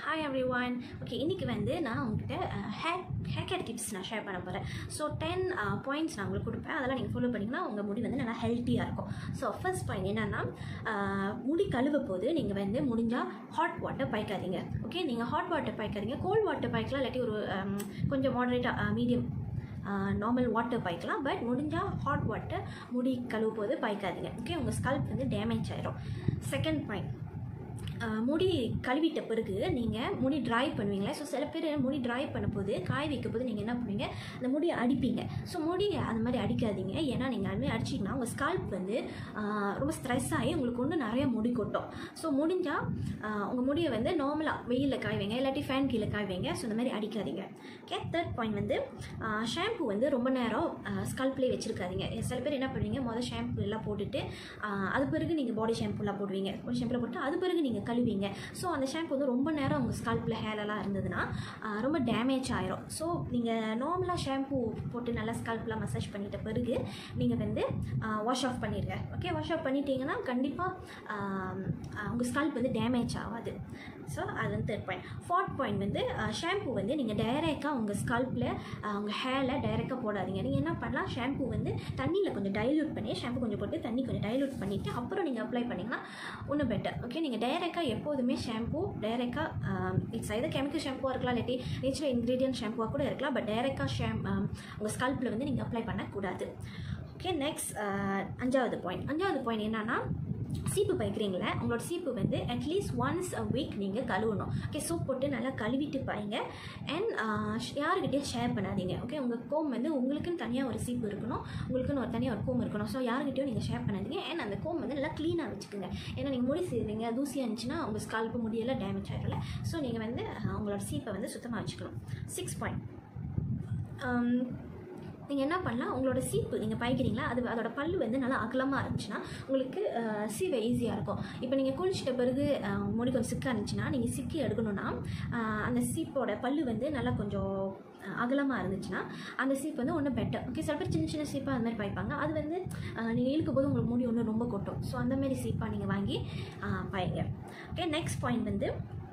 hi every one okay இன்றைக்கி வந்து நான் உங்ககிட்ட ஹேர் ஹேர் கேர் டிப்ஸ் நான் ஷேர் பண்ண போகிறேன் ஸோ டென் பாயிண்ட்ஸ் நான் உங்களுக்கு கொடுப்பேன் அதெல்லாம் நீங்கள் ஃபாலோ பண்ணிங்கன்னா உங்கள் முடி வந்து நல்லா ஹெல்த்தியாக இருக்கும் ஸோ ஃபர்ஸ்ட் பாயிண்ட் என்னென்னா முடி கழுவ போது நீங்கள் வந்து முடிஞ்சால் ஹாட் வாட்டர் பாய்க்காதீங்க ஓகே நீங்கள் ஹாட் வாட்டர் பாய்க்காதீங்க கோல்ட் வாட்டர் பாய்க்கலாம் இல்லாட்டி ஒரு um, கொஞ்சம் மாடரேட்டாக மீடியம் நார்மல் வாட்டர் பாய்க்கலாம் பட் முடிஞ்சால் ஹாட் வாட்டர் முடி கழுவ போது பாய்க்காதீங்க ஓகே உங்கள் ஸ்கல்ப் வந்து டேமேஜ் ஆயிரும் செகண்ட் பாயிண்ட் முடி கழுவிட்ட பிறகு நீங்கள் முடி ட்ரை பண்ணுவீங்களே ஸோ சில பேர் முடி ட்ரை பண்ணும்போது காய வைக்கும் போது நீங்கள் என்ன பண்ணுவீங்க அந்த முடியை அடிப்பீங்க ஸோ முடியை அந்த மாதிரி அடிக்காதீங்க ஏன்னா நீங்கள் அது மாதிரி அடிச்சிங்கன்னா உங்கள் ஸ்கால்ப் வந்து ஆஹ், ரொம்ப ஸ்ட்ரெஸ் ஆகி உங்களுக்கு ஒன்று நிறைய முடி கொட்டும் ஸோ முடிஞ்சால் உங்கள் முடியை வந்து நார்மலாக வெயிலில் காய வைங்க இல்லாட்டி ஃபேன் கீழே காய வைங்க ஸோ இந்த மாதிரி அடிக்காதீங்க ஓகே தேர்ட் பாயிண்ட் வந்து ஷாம்பு வந்து ரொம்ப நேரம் ஸ்கல்ப்லேயே வச்சுருக்காதீங்க சில பேர் என்ன பண்ணுவீங்க முதல் ஷாம்பு எல்லாம் போட்டுட்டு ஆஹ், அது பிறகு நீங்கள் பாடி ஷாம்புலாம் போடுவீங்க பாடி ஷாம்புலாம் போட்டு அது பிறகு நீங்கள் கழுவீங்க ஸோ அந்த ஷாம்பு வந்து ரொம்ப நேரம் உங்கள் ஸ்கல்ப்பில் ஹேர்லாம் இருந்ததுன்னா ஆஹ், ரொம்ப டேமேஜ் ஆயிரும் ஸோ நீங்கள் நார்மலாக ஷாம்பு போட்டு நல்லா ஸ்கல்ப்லாம் மசாஜ் பண்ணிட்ட பிறகு நீங்கள் வந்து வாஷ் ஆஃப் பண்ணிடுங்க ஓகே வாஷ் ஆஃப் பண்ணிட்டீங்கன்னா கண்டிப்பாக உங்கள் ஸ்கல்ப் வந்து டேமேஜ் ஆகாது ஸோ அது வந்து தேர்ட் பாயிண்ட் ஃபோர்த் பாயிண்ட் வந்து ஷாம்பு வந்து நீங்கள் டைரெக்டாக உங்கள் ஸ்கல்ப்பில் உங்கள் ஹேரில் டைரெக்டாக போடாதீங்க நீங்கள் என்ன பண்ணலாம் ஷாம்பு வந்து தண்ணியில் கொஞ்சம் டைல்யூட் பண்ணி ஷாம்பு கொஞ்சம் போட்டு தண்ணி கொஞ்சம் டைல்யூட் பண்ணிவிட்டு அப்புறம் நீங்கள் அப்ளை பண்ணிங்கன்னா இன்னும் பெட்டர் ஓகே நீங்கள் டைரெக்டாக எப்போதுமே ஷாம்பு டைரெக்டாக இட்ஸ் either கெமிக்கல் ஷாம்புவாக இருக்கலாம் இல்லாட்டி நேச்சுரல் இன்க்ரீடியன்ட் ஷாம்புவாக கூட இருக்கலாம் பட் டைரெக்டாக ஷாம் உங்கள் ஸ்கல்ப்பில் வந்து நீங்கள் அப்ளை பண்ணக்கூடாது ஓகே நெக்ஸ்ட் அஞ்சாவது பாயிண்ட் அஞ்சாவது பாயிண்ட் என்னன்னா சீப்பு பைக்கிறீங்களே உங்களோட சீப்பு வந்து அட்லீஸ்ட் ஒன்ஸ் அ வீக் நீங்கள் கழுவணும் ஓகே சோப் போட்டு நல்லா கழுவிட்டு பாருங்க அண்ட் யாருக்கிட்டேயும் ஷேர் பண்ணாதீங்க ஓகே உங்கள் கோம் வந்து உங்களுக்குன்னு தனியாக ஒரு சீப்பு இருக்கணும் உங்களுக்குன்னு ஒரு தனியாக ஒரு கோம் இருக்கணும் ஸோ யாருக்கிட்டையும் நீங்கள் ஷேர் பண்ணாதீங்க அண்ட் அந்த கோம் வந்து நல்லா க்ளீனாக வச்சுக்கோங்க ஏன்னா நீங்கள் முடி செய்வீங்க தூசியாக இருந்துச்சுன்னா உங்கள் ஸ்கால்ப்பு முடியெல்லாம் டேமேஜ் ஆகிடும்ல ஸோ நீங்கள் வந்து அஹ், உங்களோட சீப்பை வந்து சுத்தமாக வச்சுக்கணும் சிக்ஸ் பாயிண்ட் நீங்கள் என்ன பண்ணலாம் உங்களோட சீப்பு நீங்கள் பாய்க்கிறீங்களா அது அதோட பல்லு வந்து நல்லா அகலமாக இருந்துச்சுன்னா உங்களுக்கு அஹ், சீவை ஈஸியாக இருக்கும் இப்போ நீங்கள் குளிச்சிட்ட பிறகு அஹ், முடி கொஞ்சம் சிக்காக இருந்துச்சுன்னா நீங்கள் சிக்கி எடுக்கணும்னா அஹ், அந்த சீப்போட பல்லு வந்து நல்லா கொஞ்சம் அகலமாக இருந்துச்சுன்னா அந்த சீப் வந்து ஒன்றும் பெட்டர் ஓகே சில பேர் சின்ன சின்ன சீப்பாக அந்த மாதிரி பாய்ப்பாங்க அது வந்து நீங்கள் இழுக்கும் போது உங்களுக்கு முடி ஒன்று ரொம்ப கொட்டும் ஸோ அந்த மாதிரி சீப்பாக நீங்கள் வாங்கி அஹ், பாய்ங்க ஓகே நெக்ஸ்ட் பாயிண்ட் வந்து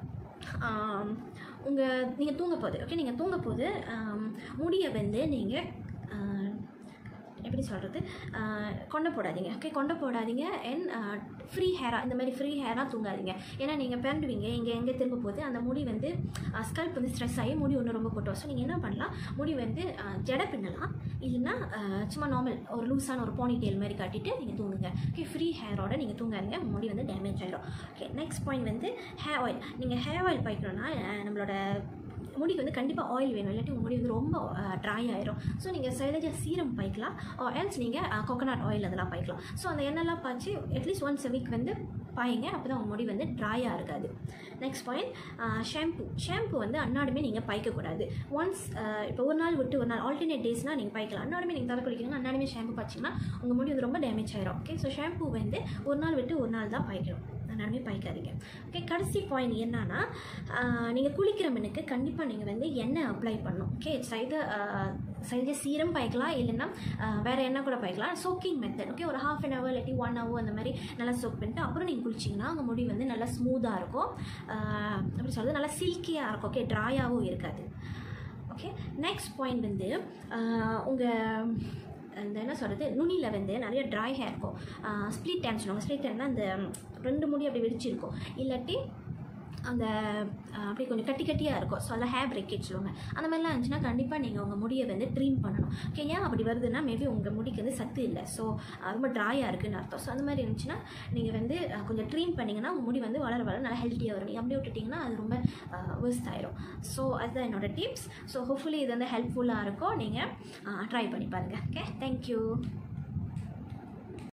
உங்கள் நீங்கள் தூங்க போகுது ஓகே நீங்கள் தூங்க போது முடியை வந்து நீங்கள் எப்படி சொல்கிறது கொண்டை போடாதீங்க ஓகே கொண்டை போடாதீங்க அண்ட் ஃப்ரீ ஹேராக இந்த மாதிரி ஃப்ரீ ஹேராக தூங்காதீங்க ஏன்னா நீங்கள் பிறண்டுவீங்க இங்கே எங்கே திரும்ப போது அந்த முடி வந்து ஸ்கல்ப் வந்து ஸ்ட்ரெஸ் ஆகி முடி ஒன்று ரொம்ப கொட்டும் ஸோ நீங்கள் என்ன பண்ணலாம் முடி வந்து அஹ், ஜடை பின்னலாம் இல்லைன்னா அஹ், சும்மா நார்மல் ஒரு லூஸான ஒரு போனி டெயில் மாதிரி காட்டிட்டு நீங்கள் தூங்குங்க ஓகே ஃப்ரீ ஹேரோட நீங்கள் தூங்காதீங்க முடி வந்து டேமேஜ் ஆகிடும் ஓகே நெக்ஸ்ட் பாயிண்ட் வந்து ஹேர் ஆயில் நீங்கள் ஹேர் ஆயில் பாய்க்கணும்னா அஹ், நம்மளோட முடிக்கு வந்து கண்டிப்பாக ஆயில் வேணும் இல்லாட்டி உங்கள் முடி வந்து ரொம்ப ட்ரை ஆயிரும் ஸோ நீங்கள் சைலஜா சீரம் பாய்க்கலாம் எல்ஸ் நீங்கள் கோகோனட் ஆயில் அதெல்லாம் பாய்க்கலாம் ஸோ அந்த எண்ணெய்லாம் பாய்ச்சி அட்லீஸ்ட் ஒன்ஸ் வீக் வந்து பாயுங்க அப்போ தான் உங்கள் முடி வந்து ட்ராயாக இருக்காது நெக்ஸ்ட் பாயிண்ட் ஷாம்பு ஷாம்பு வந்து அன்னாடுமே நீங்கள் பாய்க்கக்கூடாது ஒன்ஸ் இப்போ ஒரு நாள் விட்டு ஒரு நாள் ஆல்டர்னேட் டேஸ்னால் நீங்கள் பாய்க்கலாம் அன்னாடுமே நீங்கள் தலை குளிக்கணும் அன்னாடுமே ஷாம்பு பாய்ச்சிங்கன்னா உங்கள் முடி வந்து ரொம்ப டேமேஜ் ஆயிரும் ஓகே ஸோ ஷாம்பு வந்து ஒரு நாள் விட்டு ஒரு நாள் தான் பாய்க்கணும் அன்னாடுமே பாய்க்காதீங்க ஓகே கடைசி பாயிண்ட் என்னன்னா நீங்கள் குளிக்கிற மண்ணுக்கு கண்டிப்பாக நீங்கள் வந்து எண்ணெய் அப்ளை பண்ணணும் ஓகே சைத சைத சீரம் பாய்க்கலாம் இல்லைன்னா ஆஹ், வேற எண்ணெய் கூட பாய்க்கலாம் சோக்கிங் மெத்தட் ஓகே ஒரு ஹாஃப் அன் ஹவர் இல்லாட்டி ஒன் ஹவர் அந்த மாதிரி நல்லா சோக் பண்ணிட்டு அப்புறம் நீங்கள் குளிச்சிங்கன்னா உங்கள் முடி வந்து நல்லா ஸ்மூத்தாக இருக்கும் ஆஹ், எப்படி சொல்கிறது நல்லா சில்கியாக இருக்கும் ஓகே ட்ராயாகவும் இருக்காது ஓகே நெக்ஸ்ட் பாயிண்ட் வந்து உங்கள் அந்த என்ன சொல்கிறது நுனியில் வந்து நிறைய ட்ரை ஹேர் இருக்கும் ஸ்ப்ளிட் டேன் சொல்லுவாங்க ஸ்ப்ளிட் டேன்னா அந்த ரெண்டு முடி அப்படி வெடிச்சிருக்கும் இல்லாட்டி அந்த அஹ், அப்படியே கொஞ்சம் கட்டி கட்டியாக இருக்கும் ஸோ அதில் ஹேர் பிரேக்கேஜ் சொல்லுவாங்க அந்த மாதிரிலாம் இருந்துச்சுன்னா கண்டிப்பாக நீங்கள் உங்கள் முடியை வந்து ட்ரீம் பண்ணணும் ஓகே ஏன் அப்படி வருதுன்னா மேபி உங்கள் முடிக்கு வந்து சத்து இல்லை ஸோ ரொம்ப ட்ராயாக இருக்குன்னு அர்த்தம் ஸோ அந்த மாதிரி இருந்துச்சுன்னா நீங்கள் வந்து அஹ், கொஞ்சம் ட்ரீம் பண்ணிங்கன்னா உங்கள் முடி வந்து வளர வளர நல்லா ஹெல்த்தியாக வரும் நீங்கள் அப்படியே விட்டுட்டிங்கன்னா அது ரொம்ப வேஸ்ட் ஆயிரும் ஸோ அதுதான் என்னோட டிப்ஸ் ஸோ ஹோப்ஃபுல்லி இது வந்து ஹெல்ப்ஃபுல்லாக இருக்கும் நீங்கள் ட்ரை பண்ணி பாருங்கள் ஓகே தேங்க்யூ